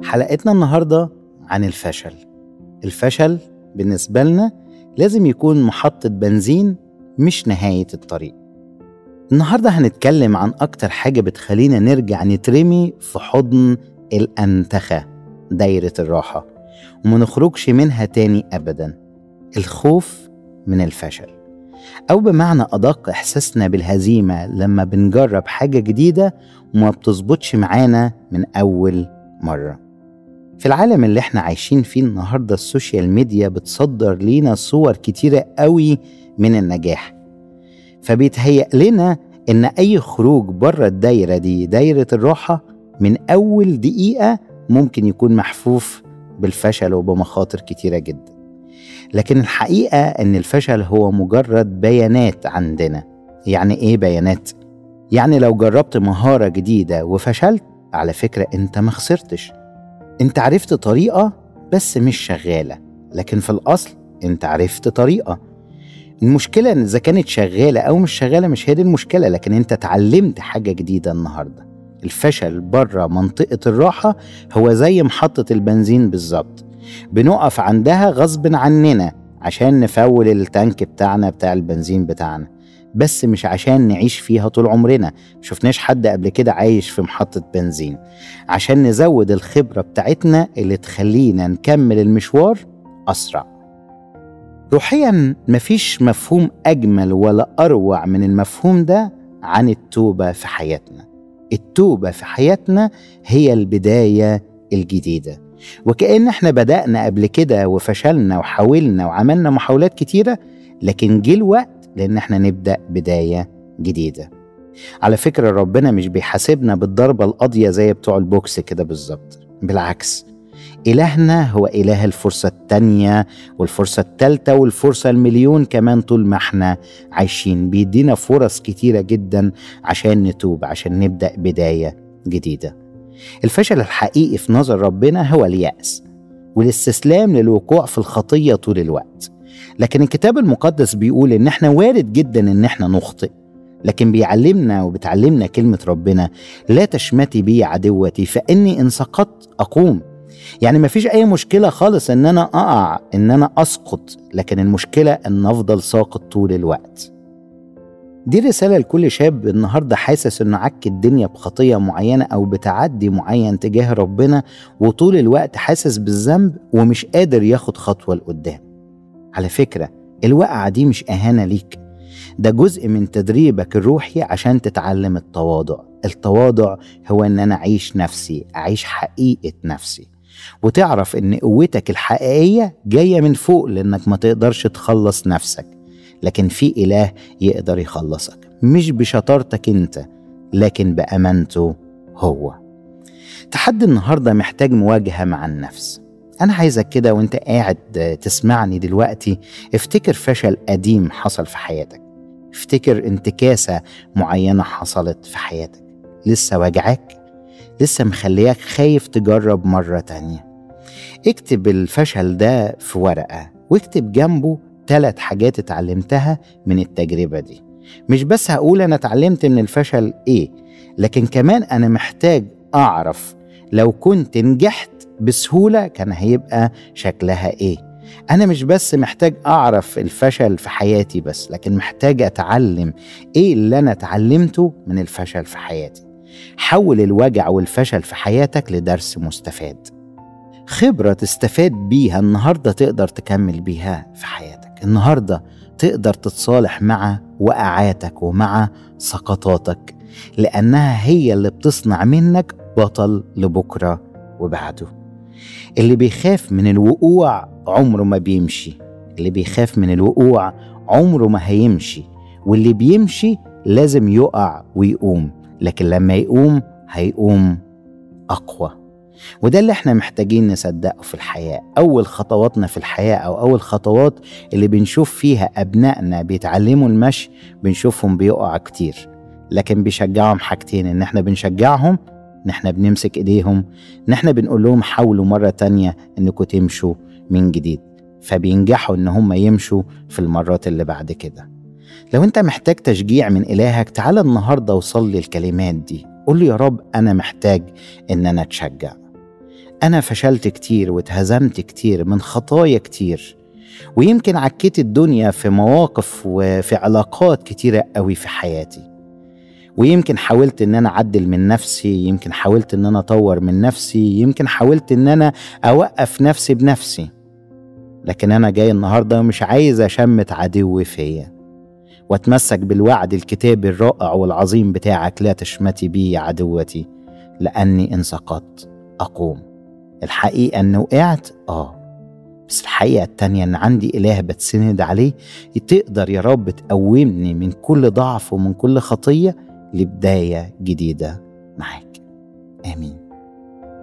حلقتنا النهاردة عن الفشل الفشل بالنسبة لنا لازم يكون محطة بنزين مش نهاية الطريق النهاردة هنتكلم عن أكتر حاجة بتخلينا نرجع نترمي في حضن الأنتخة دايرة الراحة وما نخرجش منها تاني أبدا الخوف من الفشل أو بمعنى أدق إحساسنا بالهزيمة لما بنجرب حاجة جديدة وما بتظبطش معانا من أول مرة في العالم اللي احنا عايشين فيه النهاردة السوشيال ميديا بتصدر لينا صور كتيرة قوي من النجاح فبيتهيأ لنا إن أي خروج بره الدايرة دي دايرة الراحة من أول دقيقة ممكن يكون محفوف بالفشل وبمخاطر كتيرة جدا لكن الحقيقة إن الفشل هو مجرد بيانات عندنا يعني إيه بيانات؟ يعني لو جربت مهارة جديدة وفشلت على فكرة أنت ما خسرتش أنت عرفت طريقة بس مش شغالة لكن في الأصل أنت عرفت طريقة المشكلة إن إذا كانت شغالة أو مش شغالة مش هي دي المشكلة لكن أنت اتعلمت حاجة جديدة النهاردة الفشل بره منطقة الراحة هو زي محطة البنزين بالظبط بنقف عندها غصب عننا عشان نفول التانك بتاعنا بتاع البنزين بتاعنا بس مش عشان نعيش فيها طول عمرنا مشفناش حد قبل كده عايش في محطة بنزين عشان نزود الخبرة بتاعتنا اللي تخلينا نكمل المشوار أسرع روحيا مفيش مفهوم أجمل ولا أروع من المفهوم ده عن التوبة في حياتنا التوبة في حياتنا هي البداية الجديدة وكأن احنا بدأنا قبل كده وفشلنا وحاولنا وعملنا محاولات كتيرة لكن جه الوقت لأن احنا نبدأ بداية جديدة على فكرة ربنا مش بيحاسبنا بالضربة القاضية زي بتوع البوكس كده بالظبط بالعكس إلهنا هو إله الفرصة التانية والفرصة التالتة والفرصة المليون كمان طول ما احنا عايشين بيدينا فرص كتيرة جدا عشان نتوب عشان نبدأ بداية جديدة الفشل الحقيقي في نظر ربنا هو اليأس والاستسلام للوقوع في الخطية طول الوقت لكن الكتاب المقدس بيقول ان احنا وارد جدا ان احنا نخطئ لكن بيعلمنا وبتعلمنا كلمة ربنا لا تشمتي بي عدوتي فإني إن سقطت أقوم يعني مفيش أي مشكلة خالص إن أنا أقع إن أنا أسقط لكن المشكلة إن أفضل ساقط طول الوقت دي رسالة لكل شاب النهاردة حاسس إنه عك الدنيا بخطية معينة أو بتعدي معين تجاه ربنا وطول الوقت حاسس بالذنب ومش قادر ياخد خطوة لقدام على فكرة الوقعة دي مش إهانة ليك ده جزء من تدريبك الروحي عشان تتعلم التواضع التواضع هو ان انا اعيش نفسي اعيش حقيقة نفسي وتعرف ان قوتك الحقيقية جاية من فوق لانك ما تقدرش تخلص نفسك لكن في اله يقدر يخلصك مش بشطارتك انت لكن بامانته هو تحدي النهاردة محتاج مواجهة مع النفس أنا عايزك كده وأنت قاعد تسمعني دلوقتي افتكر فشل قديم حصل في حياتك افتكر انتكاسة معينة حصلت في حياتك لسه وجعاك لسه مخلياك خايف تجرب مرة تانية اكتب الفشل ده في ورقة واكتب جنبه ثلاث حاجات اتعلمتها من التجربة دي مش بس هقول أنا اتعلمت من الفشل إيه لكن كمان أنا محتاج أعرف لو كنت نجحت بسهولة كان هيبقى شكلها إيه أنا مش بس محتاج أعرف الفشل في حياتي بس لكن محتاج أتعلم إيه اللي أنا اتعلمته من الفشل في حياتي حول الوجع والفشل في حياتك لدرس مستفاد خبرة تستفاد بيها النهاردة تقدر تكمل بيها في حياتك النهاردة تقدر تتصالح مع وقعاتك ومع سقطاتك لأنها هي اللي بتصنع منك بطل لبكرة وبعده اللي بيخاف من الوقوع عمره ما بيمشي اللي بيخاف من الوقوع عمره ما هيمشي واللي بيمشي لازم يقع ويقوم لكن لما يقوم هيقوم أقوى وده اللي احنا محتاجين نصدقه في الحياة أول خطواتنا في الحياة أو أول خطوات اللي بنشوف فيها أبنائنا بيتعلموا المشي بنشوفهم بيقع كتير لكن بيشجعهم حاجتين إن احنا بنشجعهم إن احنا بنمسك إيديهم إن احنا بنقول لهم حاولوا مرة تانية إنكم تمشوا من جديد فبينجحوا إن هم يمشوا في المرات اللي بعد كده لو انت محتاج تشجيع من إلهك تعال النهاردة وصلي الكلمات دي قول له يا رب أنا محتاج إن أنا أتشجع أنا فشلت كتير واتهزمت كتير من خطايا كتير ويمكن عكيت الدنيا في مواقف وفي علاقات كتيرة قوي في حياتي ويمكن حاولت ان انا اعدل من نفسي يمكن حاولت ان انا اطور من نفسي يمكن حاولت ان انا اوقف نفسي بنفسي لكن انا جاي النهارده مش عايز اشمت عدو فيا واتمسك بالوعد الكتابي الرائع والعظيم بتاعك لا تشمتي بي يا عدوتي لاني ان سقطت اقوم الحقيقه ان وقعت اه بس الحقيقة التانية إن عندي إله بتسند عليه تقدر يا رب تقومني من كل ضعف ومن كل خطية لبداية جديدة معاك آمين